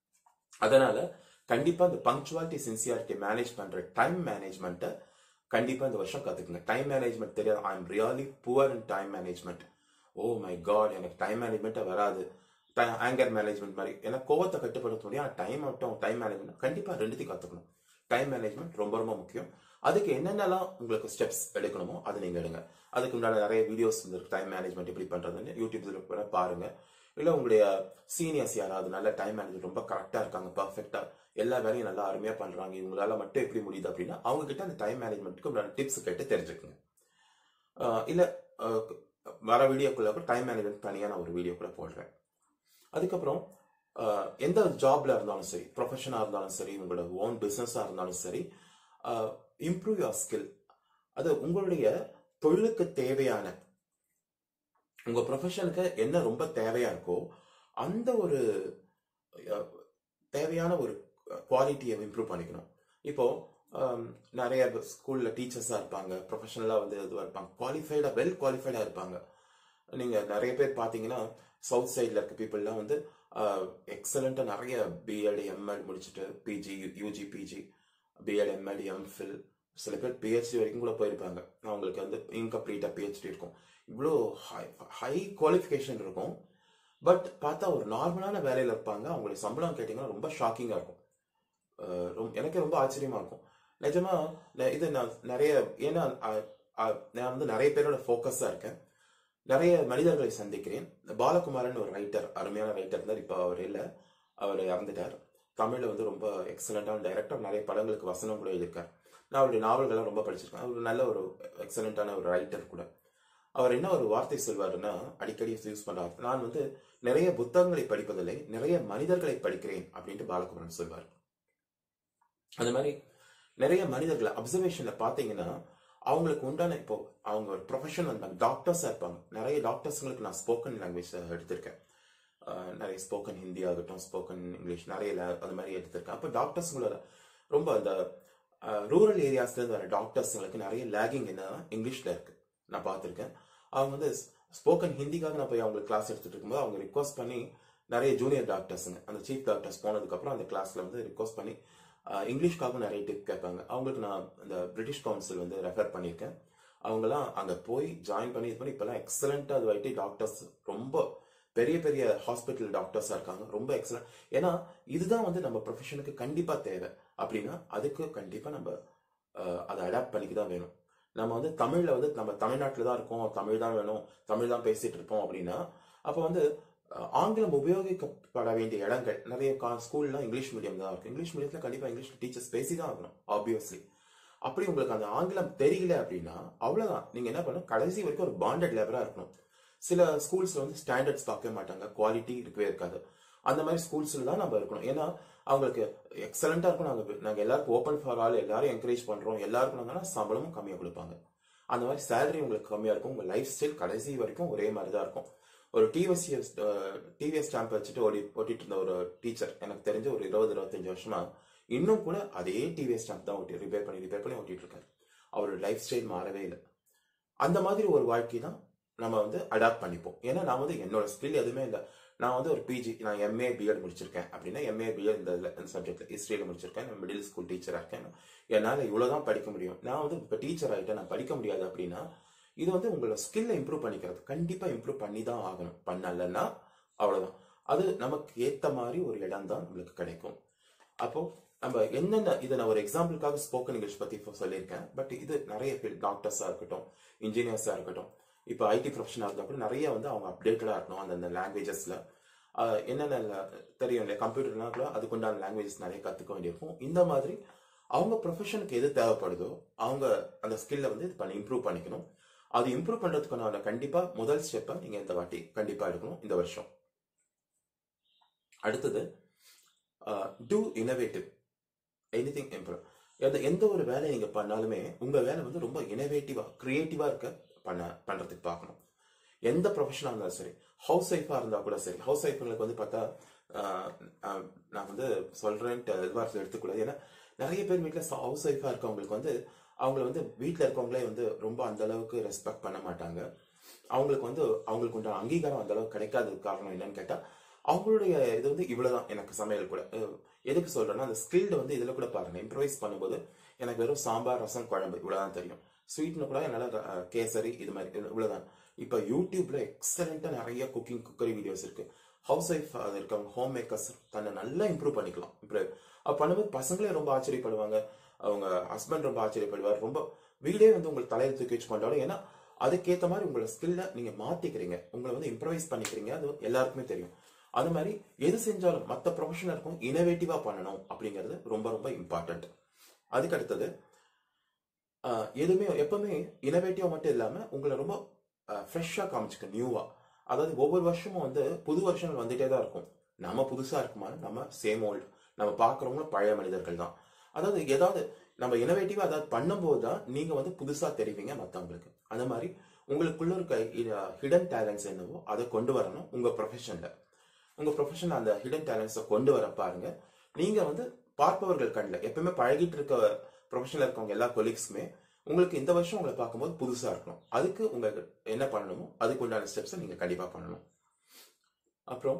அதனால கண்டிப்பா இந்த பங்க்சுவாலிட்டி சின்சியாரிட்டி மேனேஜ் பண்ற டைம் மேனேஜ்மெண்ட்டை கண்டிப்பா இந்த வருஷம் கத்துக்குங்க டைம் மேனேஜ்மெண்ட் தெரியாது I am really poor in time management oh my god எனக்கு டைம் மேனேஜ்மெண்ட்டே வராது ஆங்கர் மேனேஜ்மெண்ட் மாதிரி ஏன்னா கோவத்தை கட்டுப்படுத்த முடியும் டைம் மட்டும் டைம் மேனேஜ்மெண்ட் கண்டிப்பா ரெண்டுத்தையும் கத்துக்கணும் டைம் மேனேஜ்மெண்ட் ரொம்ப ரொம்ப முக்கியம் அதுக்கு என்னென்னலாம் உங்களுக்கு ஸ்டெப்ஸ் எடுக்கணுமோ அதை நீங்க எடுங்க அதுக்கு உண்டான நிறைய வீடியோஸ் இருக்கு டைம் மேனேஜ்மெண்ட் எப்படி பண்றதுன்னு யூடியூப்ல பாருங்க இல்ல உங்களுடைய சீனியர்ஸ் யாராவது நல்ல டைம் மேனேஜ்மெண்ட் ரொம்ப கரெக்டா இருக்காங்க பர்ஃபெக்டா எல்லா வேலையும் நல்லா அருமையா பண்றாங்க இவங்களால மட்டும் எப்படி முடியுது அப்படின்னா அவங்க கிட்ட அந்த டைம் மேனேஜ்மெண்ட்டுக்கு உண்டான டிப்ஸ் கேட்டு தெரிஞ்சுக்குங்க இல்ல வர வீடியோக்குள்ள கூட டைம் மேனேஜ்மெண்ட் தனியாக நான் ஒரு வீடியோ கூட போடுறேன் அதுக்கப்புறம் எந்த ஜாப்ல இருந்தாலும் சரி ப்ரொஃபஷனாக இருந்தாலும் சரி உங்களோட ஓன் பிஸ்னஸாக இருந்தாலும் சரி இம்ப்ரூவ் யுவர் ஸ்கில் அது உங்களுடைய தொழிலுக்கு தேவையான உங்க ப்ரொஃபஷனுக்கு என்ன ரொம்ப தேவையா இருக்கோ அந்த ஒரு தேவையான ஒரு குவாலிட்டியை இம்ப்ரூவ் பண்ணிக்கணும் இப்போ நிறைய ஸ்கூல்ல டீச்சர்ஸா இருப்பாங்க ப்ரொஃபஷனலா வந்து இதுவாக இருப்பாங்க குவாலிஃபைடா வெல் குவாலிஃபைடா இருப்பாங்க நீங்க நிறைய பேர் பாத்தீங்கன்னா சவுத் சைட்ல இருக்க பீப்புளெலாம் வந்து எக்ஸலண்டா நிறைய பிஎட் எம்எட் முடிச்சுட்டு PG UG PG BEd MEd MPhil சில பேர் பிஹெச்டி வரைக்கும் கூட போயிருப்பாங்க அவங்களுக்கு வந்து இன்கம்ப்ளீட்டா பிஹெச்டி இருக்கும் இவ்வளோ ஹை ஹை குவாலிஃபிகேஷன் இருக்கும் பட் பார்த்தா ஒரு நார்மலான வேலையில இருப்பாங்க அவங்களுடைய சம்பளம் கேட்டிங்கன்னா ரொம்ப ஷாக்கிங்கா இருக்கும் எனக்கு ரொம்ப ஆச்சரியமா இருக்கும் நிஜமா இது நான் நிறைய ஏன்னா நான் வந்து நிறைய பேரோட ஃபோக்கஸா இருக்கேன் நிறைய மனிதர்களை சந்திக்கிறேன் பாலகுமாரன் ஒரு ரைட்டர் அருமையான ரைட்டர் இருந்தார் இப்போ அவர் இல்லை அவர் இறந்துட்டார் தமிழில் வந்து ரொம்ப எக்ஸலண்டான டைரக்டர் நிறைய படங்களுக்கு வசனம் கூட எழுதியிருக்கார் நான் அவருடைய நாவல்கள்லாம் ரொம்ப படிச்சிருக்கேன் அவர் நல்ல ஒரு எக்ஸலண்டான ஒரு ரைட்டர் கூட அவர் என்ன ஒரு வார்த்தை சொல்வாருன்னா அடிக்கடி யூஸ் பண்ற நான் வந்து நிறைய புத்தகங்களை படிப்பதில்லை நிறைய மனிதர்களை படிக்கிறேன் அப்படின்ட்டு பாலகுமாரன் சொல்வார் அந்த மாதிரி நிறைய மனிதர்களை அப்சர்வேஷன்ல பாத்தீங்கன்னா அவங்களுக்கு உண்டான இப்போ அவங்க ஒரு ப்ரொஃபஷன் வந்தாங்க டாக்டர்ஸாக இருப்பாங்க நிறைய டாக்டர்ஸுங்களுக்கு நான் ஸ்போக்கன் லாங்குவேஜ் எடுத்திருக்கேன் நிறைய ஸ்போக்கன் ஹிந்தி ஆகட்டும் ஸ்போக்கன் இங்கிலீஷ் நிறைய அந்த மாதிரி எடுத்திருக்கேன் அப்போ டாக்டர்ஸுங்களோட ரொம்ப அந்த ரூரல் ஏரியாஸ்லேருந்து வர டாக்டர்ஸுங்களுக்கு நிறைய லேகிங் என்னன்னா இங்கிலீஷில் இருக்கு நான் பார்த்துருக்கேன் அவங்க வந்து ஸ்போக்கன் ஹிந்திக்காக நான் போய் அவங்களுக்கு கிளாஸ் எடுத்துட்டு இருக்கும்போது அவங்க ரிக்வஸ்ட் பண்ணி நிறைய ஜூனியர் டாக்டர்ஸுங்க அந்த சீஃப் டாக்டர்ஸ் போனதுக்கப்புறம் அந்த கிளாஸ்ல வந்து ரிக்வஸ்ட் பண்ணி இங்கிலீஷ்க்காகவும் நிறைய டிப் கேட்பாங்க அவங்களுக்கு நான் இந்த பிரிட்டிஷ் கவுன்சில் வந்து ரெஃபர் பண்ணியிருக்கேன் அவங்கெல்லாம் அங்கே போய் ஜாயின் பண்ணி இது பண்ணி இப்போல்லாம் எக்ஸலண்ட்டாக அது வைட்டி டாக்டர்ஸ் ரொம்ப பெரிய பெரிய ஹாஸ்பிட்டல் டாக்டர்ஸாக இருக்காங்க ரொம்ப எக்ஸலண்ட் ஏன்னா இதுதான் வந்து நம்ம ப்ரொஃபஷனுக்கு கண்டிப்பாக தேவை அப்படின்னா அதுக்கு கண்டிப்பாக நம்ம அதை அடாப்ட் பண்ணிக்க தான் வேணும் நம்ம வந்து தமிழில் வந்து நம்ம தமிழ்நாட்டில் தான் இருக்கோம் தமிழ் தான் வேணும் தமிழ் தான் பேசிட்டு இருப்போம் அப்படின்னா அப்போ வந்து அஹ், ஆங்கிலம் உபயோகிக்கப்பட வேண்டிய இடங்கள் நிறைய ஸ்கூல்லாம் இங்கிலீஷ் மீடியம் தான் இருக்கு இங்கிலீஷ் மீடியத்தில் கண்டிப்பாக இங்கிலீஷ் டீச்சர்ஸ் பேசி தான் ஆகணும் ஆப்வியஸ்லி அப்படி உங்களுக்கு அந்த ஆங்கிலம் தெரியல அப்படின்னா அவ்வளவுதான் நீங்க என்ன பண்ணணும் கடைசி வரைக்கும் ஒரு பாண்டட் லேபரா இருக்கணும் சில ஸ்கூல்ஸ்ல வந்து ஸ்டாண்டர்ட்ஸ் பார்க்கவே மாட்டாங்க குவாலிட்டி இருக்கவே இருக்காது அந்த மாதிரி ஸ்கூல்ஸ்ல தான் நம்ம இருக்கணும் ஏன்னா அவங்களுக்கு எக்ஸலண்டா இருக்கும் நாங்க நாங்க எல்லாருக்கும் ஓப்பன் ஃபார் ஆல் எல்லாரும் என்கரேஜ் பண்றோம் எல்லாருக்கும் நாங்கன்னா சம்பளமும் கம்மியா கொடுப்பாங்க அந்த மாதிரி சேலரி உங்களுக்கு கம்மியா இருக்கும் உங்க லைஃப் ஸ்டைல் கடைசி வரைக்கும் ஒரே மாதிரி தான் இருக்கும் ஒரு டிவிஎஸ் டிவிஎஸ் ஸ்டாம்ப் வச்சுட்டு ஓடி ஓட்டிட்டு இருந்த ஒரு டீச்சர் எனக்கு தெரிஞ்ச ஒரு இருபது இருபத்தஞ்சு வருஷமா இன்னும் கூட அதே டிவிஎஸ் ஸ்டாம்ப் தான் ஓட்டி ரிப்பேர் பண்ணி ரிப்பேர் பண்ணி ஓட்டிட்டு இருக்காரு அவரோட லைஃப் ஸ்டைல் மாறவே இல்லை அந்த மாதிரி ஒரு வாழ்க்கை தான் நம்ம வந்து அடாப்ட் பண்ணிப்போம் ஏன்னா நான் வந்து என்னோட ஸ்கில் எதுவுமே இல்லை நான் வந்து ஒரு பிஜி நான் எம்ஏ பிஎட் முடிச்சிருக்கேன் அப்படின்னா எம்ஏ பிஎட் இந்த இதுல- இந்த சப்ஜெக்ட்ல ஹிஸ்ட்ரியில் முடிச்சிருக்கேன் நான் மிடில் ஸ்கூல் டீச்சராக இருக்கேன் என்னால் இவ்வளோதான் படிக்க முடியும் நான் வந்து இப்போ டீச்சர் ஆகிட்டேன் நான் படிக்க முடியாது அப்படின்னா இது வந்து உங்களோட ஸ்கில்லை இம்ப்ரூவ் பண்ணிக்கிறது கண்டிப்பாக இம்ப்ரூவ் பண்ணி தான் ஆகணும் பண்ணலைன்னா அவ்வளோதான் அது நமக்கு ஏற்ற மாதிரி ஒரு இடம் தான் நம்மளுக்கு கிடைக்கும் அப்போ நம்ம என்னென்ன இதை நான் ஒரு எக்ஸாம்பிளுக்காக ஸ்போக்கன் இங்கிலீஷ் பத்தி இப்போ சொல்லியிருக்கேன் பட் இது நிறைய பேர் டாக்டர்ஸா இருக்கட்டும் இன்ஜினியர்ஸா இருக்கட்டும் இப்போ ஐடி ப்ரொஃபஷனாக இருந்தால் கூட நிறைய வந்து அவங்க அப்டேட்டடா இருக்கணும் அந்தந்த லாங்குவேஜஸ்ல என்னென்ன la- தெரியும் இல்லையா கம்ப்யூட்டர்னா கூட அதுக்குண்டான லாங்குவேஜஸ் நிறைய கற்றுக்க வேண்டியிருக்கும் இந்த மாதிரி அவங்க ப்ரொஃபஷனுக்கு எது தேவைப்படுதோ அவங்க அந்த ஸ்கில்லை வந்து இது பண்ணி இம்ப்ரூவ் பண்ணிக்கணும் அது இம்ப்ரூவ் பண்றதுக்கான கண்டிப்பா முதல் ஸ்டெப்பை நீங்க இந்த வாட்டி கண்டிப்பா எடுக்கணும் இந்த வருஷம் அடுத்தது to innovative anything improve எந்த எந்த ஒரு வேலையை நீங்க பண்ணாலுமே உங்க வேலை வந்து ரொம்ப இனோவேட்டிவா கிரியேட்டிவா இருக்க பண்ண பண்றதுக்கு பார்க்கணும் எந்த ப்ரொஃபஷனாக இருந்தாலும் சரி ஹவுஸ் ஒய்ஃபாக இருந்தால் கூட சரி ஹவுஸ் ஒய்ஃபுங்களுக்கு வந்து பார்த்தா ஆஹ், ஆஹ், நான் வந்து சொல்கிறேன்ட்டு எதிர்பார்த்து எடுத்துக்கூடாது ஏன்னா நிறைய பேர் வீட்டில் ஹவுஸ் ஒய்ஃபாக இருக்கவங்களுக்கு வந்து அவங்கள வந்து வீட்டில் இருக்கவங்களே வந்து ரொம்ப அந்த அளவுக்கு ரெஸ்பெக்ட் பண்ண மாட்டாங்க அவங்களுக்கு வந்து அவங்களுக்கு உண்டான அங்கீகாரம் அந்த அளவுக்கு கிடைக்காததுக்கு காரணம் என்னன்னு கேட்டால் அவங்களுடைய இது வந்து இவ்வளவுதான் எனக்கு சமையல் கூட அஹ், எதுக்கு சொல்றேன்னா அந்த ஸ்கில்டு வந்து இதுல கூட பாருங்க இம்ப்ரவைஸ் பண்ணும்போது எனக்கு வெறும் சாம்பார் ரசம் குழம்பு இவ்வளவுதான் தெரியும் ஸ்வீட்னு கூட என்னால அஹ், கேசரி இது மாதிரி இது- இவ்வளவுதான் இப்போ யூடியூப்ல எக்ஸலண்டா நிறைய குக்கிங் குக்கரி வீடியோஸ் இருக்கு ஹவுஸ் ஒய்ஃப் அது இருக்கவங்க ஹோம் மேக்கர்ஸ் தன்னை நல்லா இம்ப்ரூவ் பண்ணிக்கலாம் இம்ப்ரூவ் அப்ப பண்ணும்போது பசங்களே ரொம்ப ஆச்சரியப்படுவாங்க அவங்க ஹஸ்பண்ட் ரொம்ப ஆச்சரியப்படுவார் ரொம்ப வீடே வந்து உங்களுக்கு தலையில தூக்கி வச்சு கொண்டாடும் ஏன்னா அதுக்கேற்ற மாதிரி உங்களோட ஸ்கில்ல நீங்க மாத்திக்கிறீங்க உங்களை வந்து இம்ப்ரவைஸ் பண்ணிக்கிறீங்க அது எல்லாருக்குமே தெரியும் அது மாதிரி எது செஞ்சாலும் மற்ற ப்ரொஃபஷனலுக்கும் இனோவேட்டிவா பண்ணணும் அப்படிங்கிறது ரொம்ப ரொம்ப இம்பார்ட்டன்ட் அதுக்கு அடுத்தது ஆஹ், எதுவுமே எப்பவுமே இனோவேட்டிவா மட்டும் இல்லாம உங்களை ரொம்ப ஃப்ரெஷ்ஷா காமிச்சுக்க நியூவா அதாவது ஒவ்வொரு வருஷமும் வந்து புது வருஷங்கள் வந்துட்டே தான் இருக்கும் நம்ம புதுசா இருக்குமா நம்ம சேம் ஓல்டு நம்ம பார்க்குறவங்களும் பழைய மனிதர்கள் தான் அதாவது ஏதாவது நம்ம இனோவேட்டிவா அதாவது பண்ணும்போது தான் நீங்க வந்து புதுசா தெரிவிங்க மற்றவங்களுக்கு அந்த மாதிரி உங்களுக்குள்ள இருக்க ஹிடன் டேலண்ட்ஸ் என்னவோ அதை கொண்டு வரணும் உங்க ப்ரொஃபஷன்ல உங்க ப்ரொஃபஷன் அந்த ஹிடன் டேலண்ட்ஸை கொண்டு வர பாருங்க நீங்க வந்து பார்ப்பவர்கள் கண்ணில் எப்பவுமே பழகிட்டு இருக்க ப்ரொஃபஷனில் இருக்கவங்க எல்லா கொலீக்ஸுமே உங்களுக்கு இந்த வருஷம் உங்களை பார்க்கும்போது புதுசா இருக்கணும் அதுக்கு உங்க என்ன பண்ணணுமோ அதுக்கு உண்டான ஸ்டெப்ஸை நீங்க கண்டிப்பா பண்ணணும் அப்புறம்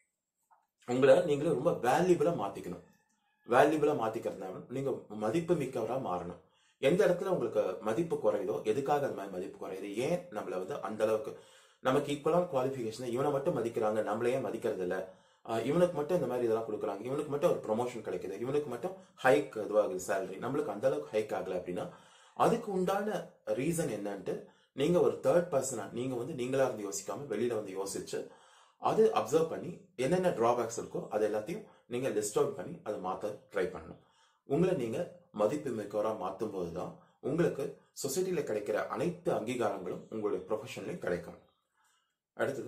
உங்களை நீங்களே ரொம்ப வேல்யூபிளா மாத்திக்கணும் வேல்யூபிளா மாத்திக்கிறதுனால நீங்க மதிப்பு மிக்கவரா மாறணும் எந்த இடத்துல உங்களுக்கு மதிப்பு குறையுதோ எதுக்காக அந்த மாதிரி மதிப்பு குறையுது ஏன் நம்மள வந்து அந்த அளவுக்கு நமக்கு ஈக்குவலான குவாலிஃபிகேஷன் இவனை மட்டும் மதிக்கிறாங்க நம்மள ஏன் மதிக்கிறது இல்ல ஆஹ் இவனுக்கு மட்டும் இந்த மாதிரி இதெல்லாம் கொடுக்குறாங்க இவனுக்கு மட்டும் ஒரு ப்ரொமோஷன் கிடைக்குது இவனுக்கு மட்டும் ஹைக் இதுவாகுது சேலரி நம்மளுக்கு அந்த அளவுக்கு ஹைக் ஆகல அப்படின்னா அதுக்கு உண்டான ரீசன் என்னன்ட்டு நீங்க ஒரு தேர்ட் பர்சனா நீங்க வந்து நீங்களா இருந்து யோசிக்காம வெளியில வந்து யோசிச்சு அது அப்சர்வ் பண்ணி என்னென்ன டிராபேக்ஸ் இருக்கோ அது எல்லாத்தையும் நீங்க லிஸ்ட் அவுட் பண்ணி அதை மாத்த ட்ரை பண்ணணும் உங்களை நீங்க மதிப்பு மிக்கவரா மாற்றும் போதுதான் உங்களுக்கு சொசைட்டில கிடைக்கிற அனைத்து அங்கீகாரங்களும் உங்களுடைய ப்ரொஃபஷன்லயும் கிடைக்கும் அடுத்தது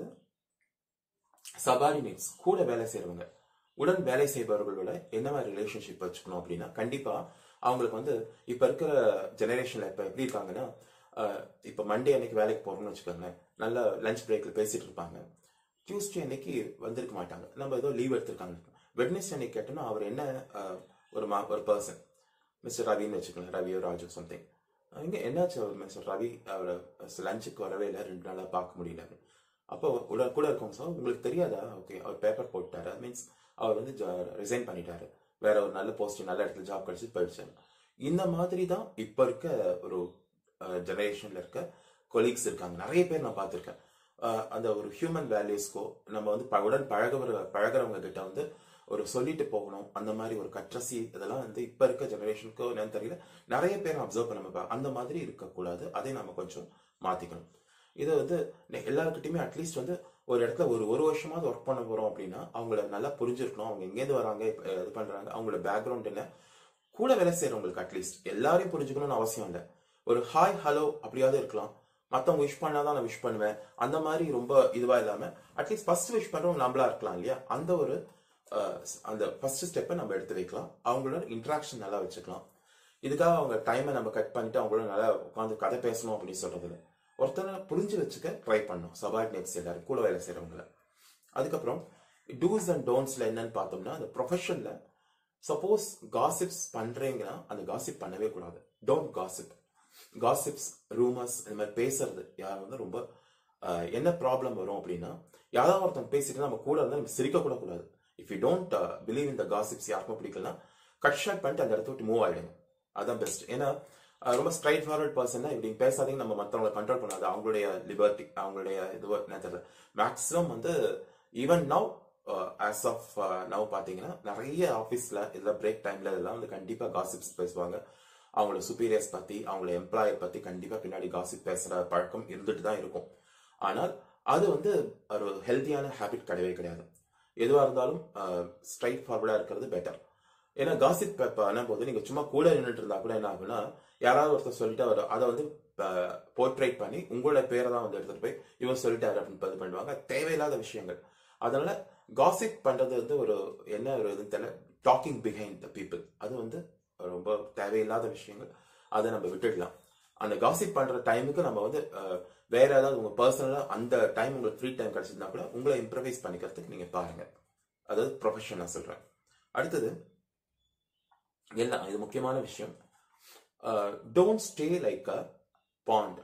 சபார்டினேட்ஸ் கூட வேலை செய்றவங்க உடன் வேலை செய்பவர்களோட என்ன மாதிரி ரிலேஷன்ஷிப் வச்சுக்கணும் அப்படின்னா கண்டிப்பா அவங்களுக்கு வந்து இப்ப இருக்கிற ஜெனரேஷன்ல இப்ப எப்படி இருக்காங்கன்னா அஹ், இப்ப மண்டே அன்னைக்கு வேலைக்கு போறோம்னு வச்சுக்கோங்களேன் நல்ல லஞ்ச் பிரேக்ல பேசிட்டு இருப்பாங்க டியூஸ்டே அன்னைக்கு வந்திருக்க மாட்டாங்க நம்ம ஏதோ லீவ் எடுத்திருக்காங்க வெட்னஸ்டே அன்னைக்கு கேட்டோம்னா அவர் என்ன அஹ், ஒரு மா ஒரு பர்சன் மிஸ்டர் ரவின்னு வச்சுக்கோங்களேன் ரவியோ ராஜு சம்திங் இங்க என்னாச்சு அவர் மிஸ்டர் ரவி அவர் லஞ்சுக்கு வரவே இல்லை ரெண்டு நாளா பார்க்க முடியல அப்போ உட கூட இருக்கவங்க சார் உங்களுக்கு தெரியாதா ஓகே அவர் பேப்பர் போட்டாரு மீன்ஸ் அவர் வந்து ரிசைன் பண்ணிட்டாரு வேற ஒரு நல்ல போஸ்ட் நல்ல இடத்துல ஜாப் கிடைச்சி போயிடுச்சாங்க இந்த மாதிரி தான் இப்ப இருக்க ஒரு ஜெனரேஷன்ல இருக்க கொலீக்ஸ் இருக்காங்க நிறைய பேர் நான் பார்த்துருக்கேன் அந்த ஒரு ஹியூமன் வேல்யூஸ்க்கோ நம்ம வந்து ப- உடன் பழகுற பழகுறவங்க கிட்ட வந்து ஒரு சொல்லிட்டு போகணும் அந்த மாதிரி ஒரு கட்ரசி இதெல்லாம் வந்து இப்ப இருக்க ஜெனரேஷனுக்கோ என்னன்னு தெரியல நிறைய பேர் அப்சர்வ் பண்ண பார்ப்பேன். அந்த மாதிரி இருக்கக்கூடாது அதை நம்ம கொஞ்சம் மாத்திக்கணும் இது வந்து நெ- எல்லாருக்கிட்டையுமே அட்லீஸ்ட் வந்து ஒரு இடத்துல ஒரு ஒரு வருஷமாவது ஒர்க் பண்ண போறோம் அப்படின்னா அவங்கள நல்லா புரிஞ்சிருக்கணும் அவங்க எங்கேருந்து வராங்க இப்ப இது பண்றாங்க அவங்களோட பேக்ரவுண்ட் என்ன கூட வேலை செய்யறவங்களுக்கு அட்லீஸ்ட் எல்லாரையும் புரிஞ்சுக்கணும்னு அவசியம் இல்லை ஒரு ஹாய் ஹலோ அப்படியாவது இருக்கலாம் மத்தவங்க விஷ் பண்ணாதான் நான் விஷ் பண்ணுவேன் அந்த மாதிரி ரொம்ப இதுவா இல்லாம அட்லீஸ்ட் ஃபர்ஸ்ட் விஷ் பண்றவங்க நம்மளா இருக்கலாம் இல்லையா அந்த ஒரு அஹ், அந்த ஃபர்ஸ்ட் ஸ்டெப்பை நம்ம எடுத்து வைக்கலாம் அவங்களோட இன்ட்ராக்ஷன் நல்லா வச்சுக்கலாம் இதுக்காக அவங்க டைமை நம்ம கட் பண்ணிட்டு அவங்களோட நல்லா உட்காந்து கதை பேசணும் அப்படின்னு சொல்றது இல்லை ஒருத்தரை புரிஞ்சு வச்சுக்க ட்ரை பண்ணணும் சபார்டினேட்ஸ் எல்லாரும் கூட வேலை செய்றவங்கள அதுக்கப்புறம் டூஸ் அண்ட் டோன்ட்ஸ்ல என்னன்னு பார்த்தோம்னா அந்த ப்ரொஃபஷன்ல சப்போஸ் காசிப்ஸ் பண்றீங்கன்னா அந்த காசிப் பண்ணவே கூடாது டோன்ட் காசிப் காசிப்ஸ் ரூமர்ஸ் இந்த மாதிரி பேசுறது யார் வந்து ரொம்ப ஆஹ், என்ன ப்ராப்ளம் வரும் அப்படின்னா யாராவது ஒருத்தன் பேசிட்டு நம்ம கூட இருந்தால் நம்ம சிரிக்க கூட கூடாது இஃப் யூ டோன்ட் பிலீவ் இந்த காசிப்ஸ் யாருக்கும் பிடிக்கலனா கட் ஷாட் பண்ணிட்டு அந்த இடத்த விட்டு மூவ் ஆயிடுங்க அதான் பெஸ்ட் ஏன்னா ஆஹ், ரொம்ப ஸ்ட்ரைட் ஃபார்வர்ட் பர்சன் இப்படி பேசாதீங்க நம்ம மற்றவங்களை கண்ட்ரோல் பண்ணாது அவங்களுடைய லிபர்ட்டி அவங்களுடைய இது என்ன தெரியல மேக்ஸிமம் வந்து even now as of now பார்த்தீங்கன்னா நிறைய ஆஃபீஸில் இதில் பிரேக் டைமில் இதெல்லாம் வந்து கண்டிப்பாக காசிப்ஸ் பேசுவாங்க அவங்களோட சுப்பீரியர்ஸ் பற்றி அவங்களோட எம்ப்ளாயர் பற்றி கண்டிப்பாக பின்னாடி காசிப் பேசுகிற பழக்கம் இருந்துட்டு தான் இருக்கும் ஆனால் அது வந்து ஒரு ஹெல்த்தியான ஹேபிட் கிடையவே கிடையாது எதுவாக இருந்தாலும் ஸ்ட்ரைட் ஃபார்வர்டாக இருக்கிறது பெட்டர் ஏன்னா காசிப் பண்ணும்போது நீங்கள் சும்மா கூட நின்றுட்டு இருந்தா கூட என்ன ஆகும்னா யாராவது ஒருத்தர் சொல்லிட்டு அவர் அதை வந்து போர்ட்ரேட் பண்ணி உங்களோட பேரை தான் வந்து எடுத்துட்டு போய் இவன் சொல்லிட்டாரு அப்படின்னு இது பண்ணுவாங்க தேவையில்லாத விஷயங்கள் அதனால காசிப் பண்றது வந்து ஒரு என்ன ஒரு இதுன்னு தெரியல டாக்கிங் பிஹைண்ட் த பீப்புள் அது வந்து ரொம்ப தேவையில்லாத விஷயங்கள் அதை நம்ம விட்டுடலாம் அந்த காசிப் பண்ற டைமுக்கு நம்ம வந்து அஹ், வேற ஏதாவது உங்க பர்சனலா அந்த டைம் உங்களுக்கு ஃப்ரீ டைம் கிடைச்சிருந்தா கூட உங்களை இம்ப்ரவைஸ் பண்ணிக்கிறதுக்கு நீங்க பாருங்க அதாவது ப்ரொஃபஷன் நான் சொல்றேன் அடுத்தது எல்லாம் இது முக்கியமான விஷயம் don't stay like a pond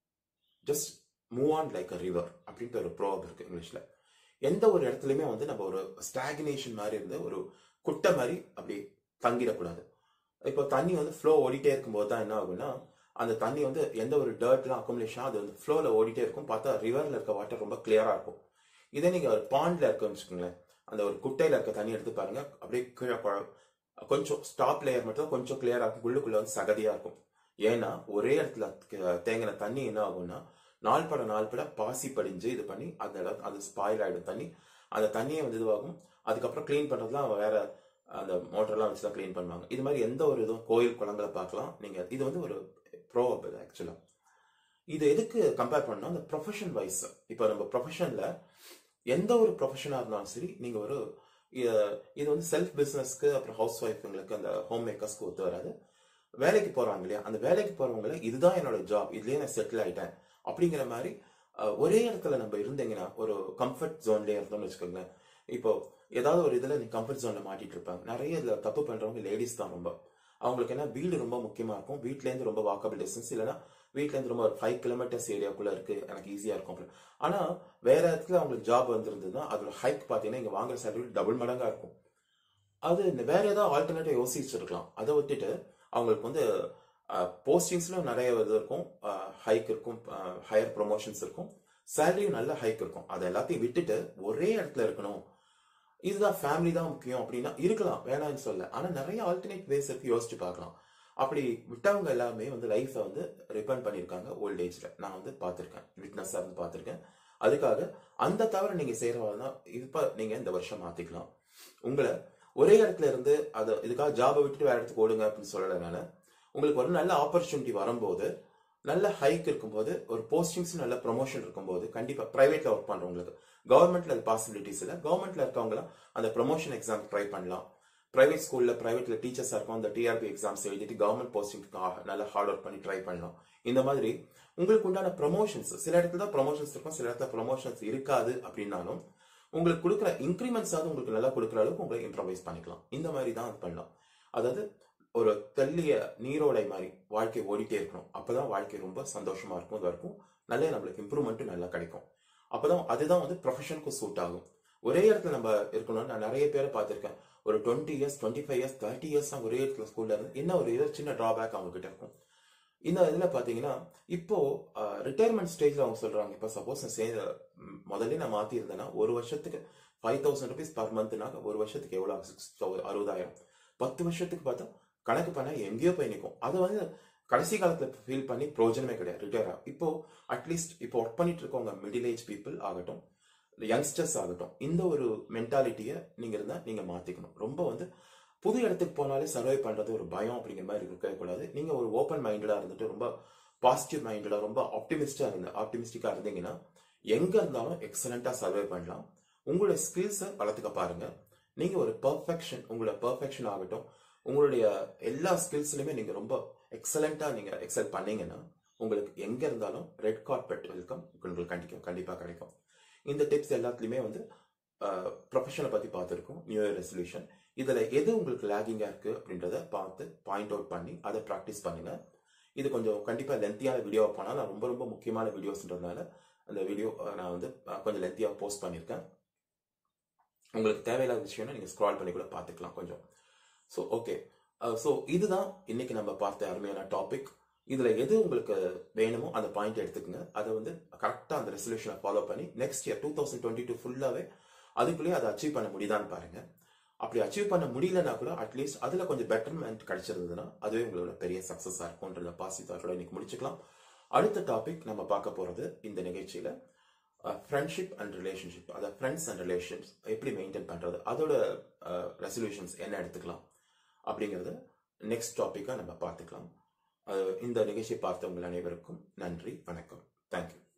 just move on like a river அப்படின்ட்டு ஒரு ப்ரோப் இருக்கு இங்கிலீஷ்ல எந்த ஒரு இடத்துலையுமே வந்து நம்ம ஒரு ஸ்டாக்னேஷன் மாதிரி இருந்து ஒரு குட்டை மாதிரி அப்படி தங்கிடக்கூடாது இப்போ தண்ணி வந்து ஃப்ளோ ஓடிட்டே இருக்கும்போது தான் என்ன ஆகும்னா அந்த தண்ணி வந்து எந்த ஒரு டர்ட்லாம் அக்குமுலேஷன் அது வந்து ஃப்ளோவில் ஓடிட்டே இருக்கும் பார்த்தா ரிவரில் இருக்க வாட்டர் ரொம்ப கிளியராக இருக்கும் இதே நீங்கள் ஒரு பாண்டில் இருக்குன்னு வச்சுக்கோங்களேன் அந்த ஒரு குட்டையில் இருக்க தண்ணி எடுத்து பாருங்க அப்படியே கீழே குழ- கொஞ்சம் ஸ்டாப் லேயர் மட்டும் கொஞ்சம் கிளியராக இருக்கும் உள்ளுக்குள்ள வந்து சகதியாக இருக்கும் ஏன்னா ஒரே இடத்துல க- தேங்கின தண்ணி என்ன ஆகும்னா நாள் பட நாள் பட பாசி படிஞ்சு இது பண்ணி அந்த இடம் அது ஸ்பாயில் ஆயிடும் தண்ணி அந்த தண்ணியை வந்து இதுவாகும் அதுக்கப்புறம் க்ளீன் பண்றதுலாம் வேற அந்த மோட்டர்லாம் வச்சு தான் க்ளீன் பண்ணுவாங்க இது மாதிரி எந்த ஒரு இதுவும் கோயில் குளங்களை பார்க்கலாம் நீங்க இது வந்து ஒரு ப்ரோ ஆக்சுவலா இது எதுக்கு கம்பேர் பண்ணா அந்த ப்ரொஃபஷன் வைஸ் இப்போ நம்ம ப்ரொஃபஷன்ல எந்த ஒரு ப்ரொஃபஷனாக இருந்தாலும் சரி நீங்க ஒரு இ- இது வந்து செல்ஃப் பிசினஸ்க்கு அப்புறம் ஹவுஸ் ஒய்ஃபுங்களுக்கு அந்த ஹோம் மேக்கர்ஸ்க்கு ஒத்து வராது வேலைக்கு போறாங்க இல்லையா அந்த வேலைக்கு போறவங்கள இதுதான் என்னோட ஜாப் இதுலயே நான் செட்டில் ஆயிட்டேன் அப்படிங்கிற மாதிரி அஹ், ஒரே இடத்துல நம்ம இருந்தீங்கன்னா ஒரு கம்ஃபர்ட் ஜோன்லயே இருந்தோம்னு வச்சுக்கோங்களேன் இப்போ ஏதாவது ஒரு இதுல நீ கம்ஃபர்ட் ஜோன்ல மாட்டிட்டு இருப்பாங்க நிறைய இதுல தப்பு பண்றவங்க லேடிஸ் தான் ரொம்ப அவங்களுக்கு என்ன வீடு ரொம்ப முக்கியமா இருக்கும் வீட்ல இருந்து ரொம்ப வாக்கபிள் டிஸ்டன்ஸ் இல்லைன்னா வீட்ல இருந்து ரொம்ப ஒரு ஃபைவ் கிலோமீட்டர்ஸ் ஏரியாக்குள்ள இருக்கு எனக்கு ஈஸியா இருக்கும் அப்படின்னு. ஆனா வேற இடத்துல அவங்களுக்கு ஜாப் வந்திருந்ததுன்னா அதோட ஹைக் பாத்தீங்கன்னா இங்க வாங்குற சேலரி டபுள் மடங்கா இருக்கும் அது இந்த வேற ஏதாவது ஆல்டர்னேட்டிவ் யோசிச்சிருக்கலாம் அதை விட்டுட்டு அவங்களுக்கு வந்து போஸ்டிங்ஸ்ல நிறைய இது இருக்கும் ஹைக் இருக்கும் ஹையர் ப்ரொமோஷன்ஸ் இருக்கும் சேலரியும் நல்ல ஹைக் இருக்கும் அதை எல்லாத்தையும் விட்டுட்டு ஒரே இடத்துல இருக்கணும் இதுதான் ஃபேமிலி தான் முக்கியம் அப்படின்னா இருக்கலாம் வேணாம்னு சொல்ல ஆனா நிறைய ஆல்டர்னேட் வேஸ் இருக்கு யோசிச்சு பார்க்கலாம் அப்படி விட்டவங்க எல்லாமே வந்து லைஃப்பை வந்து ரிப்பன் பண்ணியிருக்காங்க ஓல்ட் ஏஜ்ல நான் வந்து பார்த்துருக்கேன் விட்னஸாக இருந்து பார்த்துருக்கேன் அதுக்காக அந்த தவிர நீங்க செய்யறவங்க இப்ப நீங்க இந்த வருஷம் மாத்திக்கலாம் உங்களை ஒரே இடத்துல இருந்து அது இதுக்காக ஜாபை விட்டுட்டு வேற இடத்துக்கு ஓடுங்க அப்படின்னு சொல்லலைனால உங்களுக்கு ஒரு நல்ல ஆப்பர்ச்சுனிட்டி வரும்போது நல்ல ஹைக் இருக்கும்போது ஒரு போஸ்டிங்ஸ் நல்ல ப்ரொமோஷன் இருக்கும்போது கண்டிப்பா பிரைவேட்ல ஒர்க் பண்றவங்களுக்கு கவர்மெண்ட்ல அது பாசிபிலிட்டிஸ் இல்லை கவர்மெண்ட்ல இருக்கவங்களாம் அந்த ப்ரொமோஷன் எக்ஸாம் ட்ரை பண்ணலாம் பிரைவேட் ஸ்கூல்ல பிரைவேட்ல டீச்சர்ஸா இருக்கும் அந்த டிஆர்பி எக்ஸாம்ஸ் எழுதிட்டு கவர்மெண்ட் போஸ்டிங்க்கு நல்லா ஹார்ட் ஒர்க் பண்ணி ட்ரை பண்ணலாம் இந்த மாதிரி உங்களுக்கு உண்டான ப்ரொமோஷன்ஸ் சில இடத்துல தான் ப்ரொமோஷன்ஸ் இருக்கும் சில இடத்துல ப்ரொமோஷன்ஸ் இருக்காது அப்படின்னாலும் உங்களுக்கு கொடுக்குற இன்க்ரிமெண்ட்ஸ் ஆகுது உங்களுக்கு நல்லா கொடுக்குற அளவுக்கு உங்களை இம்ப்ரவைஸ் பண்ணிக்கலாம் இந்த மாதிரி தான் அது பண்ணலாம் அதாவது ஒரு தெல்லிய நீரோடை மாதிரி வாழ்க்கை ஓடிட்டே இருக்கணும் அப்பதான் வாழ்க்கை ரொம்ப சந்தோஷமா இருக்கும் இது வரைக்கும் நல்ல நம்மளுக்கு இம்ப்ரூவ்மெண்ட்டும் நல்லா கிடைக்கும் அப்பதான் அதுதான் வந்து ப்ரொஃபஷனுக்கும் சூட் ஆகும் ஒரே இடத்துல நம்ம இருக்கணும்னு நான் நிறைய பேரை பார்த்திருக்கேன் ஒரு twenty years twenty five years thirty years ஒரே இடத்துல ஸ்கூல்ல இருந்து என்ன ஒரு ஏதோ சின்ன டிராபேக் அவங்க கிட்ட இருக்கும் இந்த இதுல பாத்தீங்கன்னா இப்போ ரிட்டையர்மெண்ட் ஸ்டேஜ்ல அவங்க சொல்றாங்க இப்போ சப்போஸ் நான் சேர்ந்த ம், முதல்ல நான் மாத்தி இருந்தேன்னா ஒரு வருஷத்துக்கு ஃபைவ் தௌசண்ட் ருபீஸ் பர் மந்த்னாக்க ஒரு வருஷத்துக்கு எவ்வளவு ஆகும்? Six thou- அறுபதாயிரம் பத்து வருஷத்துக்கு பார்த்தா கணக்கு பண்ணா எங்கேயோ போய் நிற்கும் அது வந்து கடைசி காலத்துல ஃபீல் பண்ணி பிரயோஜனமே கிடையாது ரிட்டையர் ஆகும் இப்போ அட்லீஸ்ட் இப்போ ஒர்க் பண்ணிட்டு இருக்கவங்க மிடில் ஏஜ் பீப்புள் ஆகட்டும் யங்ஸ்டர்ஸ் ஆகட்டும் இந்த ஒரு மென்டாலிட்டியை நீங்க இருந்தா நீங்க மாத்திக்கணும் ரொம்ப வந்து புது இடத்துக்கு போனாலே சர்வை பண்றது ஒரு பயம் அப்படிங்கிற மாதிரி இருக்கவே கூடாது நீங்க ஒரு ஓப்பன் மைண்டடா இருந்துட்டு ரொம்ப பாசிட்டிவ் மைண்டடா ரொம்ப ஆப்டிமிஸ்டா இருந்த ஆப்டிமிஸ்டிக்கா இருந்தீங்கன்னா எங்க இருந்தாலும் எக்ஸலண்டா சர்வை பண்ணலாம் உங்களுடைய ஸ்கில்ஸை வளர்த்துக்க பாருங்க நீங்க ஒரு பர்ஃபெக்ஷன் உங்களோட பர்ஃபெக்ஷன் ஆகட்டும் உங்களுடைய எல்லா ஸ்கில்ஸ்லயுமே நீங்க ரொம்ப எக்ஸலண்டா நீங்க எக்ஸல் பண்ணீங்கன்னா உங்களுக்கு எங்க இருந்தாலும் ரெட் கார்பெட் வெல்கம் உங்களுக்கு கண்டிக்கும் கண்டிப்பா கிடைக்கும் இந்த டிப்ஸ் எல்லாத்துலயுமே வந்து ப்ரொஃபஷனை பத்தி பார்த்துருக்கோம் நியூ இயர் ரெசல்யூஷன் இதுல எது உங்களுக்கு லேகிங்கா இருக்கு அப்படின்றத பார்த்து பாயிண்ட் அவுட் பண்ணி அதை ப்ராக்டிஸ் பண்ணுங்க இது கொஞ்சம் கண்டிப்பா லென்த்தியான வீடியோவா போனால் நான் ரொம்ப ரொம்ப முக்கியமான வீடியோஸ்ன்றதுனால அந்த வீடியோ நான் வந்து அஹ், கொஞ்சம் லென்த்தியாக போஸ்ட் பண்ணியிருக்கேன் உங்களுக்கு தேவையில்லாத விஷயம்னா நீங்க ஸ்க்ரால் பண்ணி கூட பார்த்துக்கலாம் கொஞ்சம் ஸோ ஓகே ஸோ இதுதான் இன்னைக்கு நம்ம பார்த்த அருமையான டாபிக் இதுல எது உங்களுக்கு வேணுமோ அந்த பாயிண்ட் எடுத்துக்கங்க அதை வந்து கரெக்டா அந்த ரெசல்யூஷனை ஃபாலோ பண்ணி next year two thousand twenty two ஃபுல்லாவே அதுக்குள்ளேயே அதை அச்சீவ் பண்ண முடியுதான்னு பாருங்க அப்படி அச்சீவ் பண்ண முடியலனா கூட அட்லீஸ்ட் அதுல கொஞ்சம் பெட்டர்மெண்ட் கிடைச்சிருந்ததுன்னா அதுவே உங்களோட பெரிய சக்சஸா இருக்கும்ன்றத பாசிட்டிவ் இன்னைக்கு முடிச்சுக்கலாம் அடுத்த டாபிக் நம்ம பார்க்க போறது இந்த நிகழ்ச்சியில ஃப்ரெண்ட்ஷிப் அண்ட் ரிலேஷன்ஷிப் அதாவது ஃப்ரெண்ட்ஸ் அண்ட் ரிலேஷன்ஸ் எப்படி மெயின்டைன் பண்றது அதோட ரெசல்யூஷன்ஸ் என்ன எடுத்துக்கலாம் அப்படிங்கறத நெக்ஸ்ட் டாபிக்கா நம்ம பார்த்துக்கலாம் அஹ் இந்த நிகழ்ச்சியை பார்த்த உங்கள் அனைவருக்கும் நன்றி வணக்கம் தேங்க்யூ